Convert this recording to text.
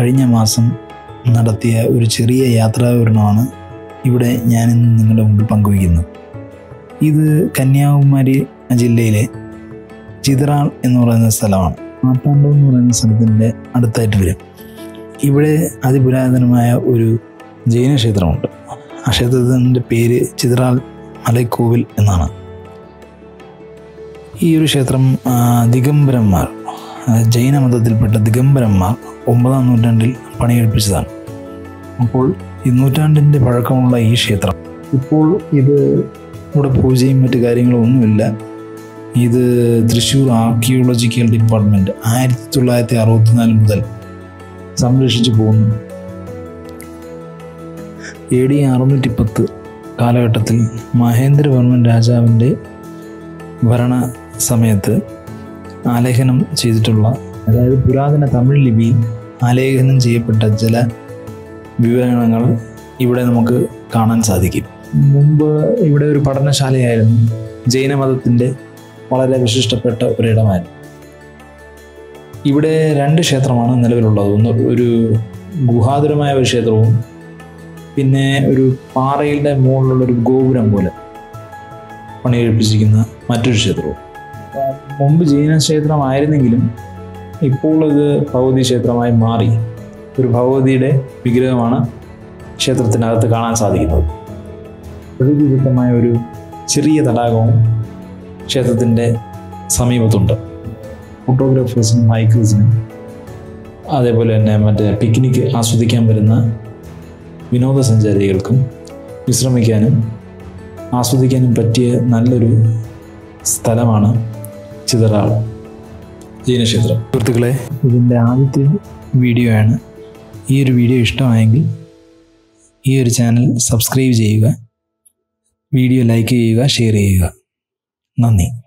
കഴിഞ്ഞ മാസം നടത്തിയ ഒരു ചെറിയ യാത്രാവിവരണമാണ് ഇവിടെ ഞാനിന്ന് നിങ്ങളുടെ മുമ്പിൽ പങ്കുവയ്ക്കുന്നത് ഇത് കന്യാകുമാരി ജില്ലയിലെ ചിതറാൾ എന്ന് പറയുന്ന സ്ഥലമാണ് മാർത്താണ്ഡം എന്ന് പറയുന്ന സ്ഥലത്തിൻ്റെ അടുത്തായിട്ട് വരും ഇവിടെ അതിപുരാതനമായ ഒരു ജൈന ക്ഷേത്രമുണ്ട് ആ ക്ഷേത്രത്തിൻ്റെ പേര് ചിതറാൾ മലൈക്കോവിൽ എന്നാണ് ഈ ഒരു ക്ഷേത്രം ആ, ദിഗംബരന്മാർ ആ, ജൈനമതത്തിൽപ്പെട്ട ദിഗംബരന്മാർ ഒമ്പതാം നൂറ്റാണ്ടിൽ പണികഴിപ്പിച്ചതാണ് അപ്പോൾ ഈ നൂറ്റാണ്ടിൻ്റെ പഴക്കമുള്ള ഈ ക്ഷേത്രം ഇപ്പോൾ ഇത് ഇവിടെ പൂജയും മറ്റു കാര്യങ്ങളും ഒന്നുമില്ല ഇത് തൃശ്ശൂർ ആർക്കിയോളജിക്കൽ ഡിപ്പാർട്ട്മെൻറ്റ് ആയിരത്തി തൊള്ളായിരത്തി അറുപത്തിനാല് മുതൽ സംരക്ഷിച്ചു പോകുന്നു എ ഡി അറുന്നൂറ്റി പത്ത് കാലഘട്ടത്തിൽ മഹേന്ദ്രവർമ്മൻ രാജാവിൻ്റെ ഭരണ സമയത്ത് ആലേഖനം ചെയ്തിട്ടുള്ള അതായത് പുരാതന തമിഴ് ലിപിയിൽ ആലേഖനം ചെയ്യപ്പെട്ട ചില വിവരണങ്ങൾ ഇവിടെ നമുക്ക് കാണാൻ സാധിക്കും മുമ്പ് ഇവിടെ ഒരു പഠനശാലയായിരുന്നു ജൈനമതത്തിൻ്റെ വളരെ വിശിഷ്ടപ്പെട്ട ഒരിടമായിരുന്നു ഇവിടെ രണ്ട് ക്ഷേത്രമാണ് നിലവിലുള്ളത് ഒന്ന് ഒരു ഗുഹാതുരമായ ഒരു ക്ഷേത്രവും പിന്നെ ഒരു പാറയുടെ മുകളിലുള്ള ഒരു ഗോപുരം പോലെ പണികഴിപ്പിച്ചിരിക്കുന്ന മറ്റൊരു ക്ഷേത്രവും മുമ്പ് ജൈന ക്ഷേത്രമായിരുന്നെങ്കിലും ഇപ്പോൾ ഇത് ഭഗവതി ക്ഷേത്രമായി മാറി ഒരു ഭഗവതിയുടെ വിഗ്രഹമാണ് ക്ഷേത്രത്തിനകത്ത് കാണാൻ സാധിക്കുന്നത് പ്രകൃതിദത്തമായ ഒരു ചെറിയ തടാകവും ക്ഷേത്രത്തിൻ്റെ സമീപത്തുണ്ട് ഫോട്ടോഗ്രാഫേഴ്സിനും ഹൈക്കേഴ്സിനും അതേപോലെ തന്നെ മറ്റേ പിക്നിക് ആസ്വദിക്കാൻ വരുന്ന വിനോദസഞ്ചാരികൾക്കും വിശ്രമിക്കാനും ആസ്വദിക്കാനും പറ്റിയ നല്ലൊരു സ്ഥലമാണ് ചിതറാൾ ജൈനക്ഷേത്രം സുഹൃത്തുക്കളെ ഇതിൻ്റെ ആദ്യത്തെ വീഡിയോ ആണ് ഈ ഒരു വീഡിയോ ഇഷ്ടമായെങ്കിൽ ഈ ഒരു ചാനൽ സബ്സ്ക്രൈബ് ചെയ്യുക വീഡിയോ ലൈക്ക് ചെയ്യുക ഷെയർ ചെയ്യുക നന്ദി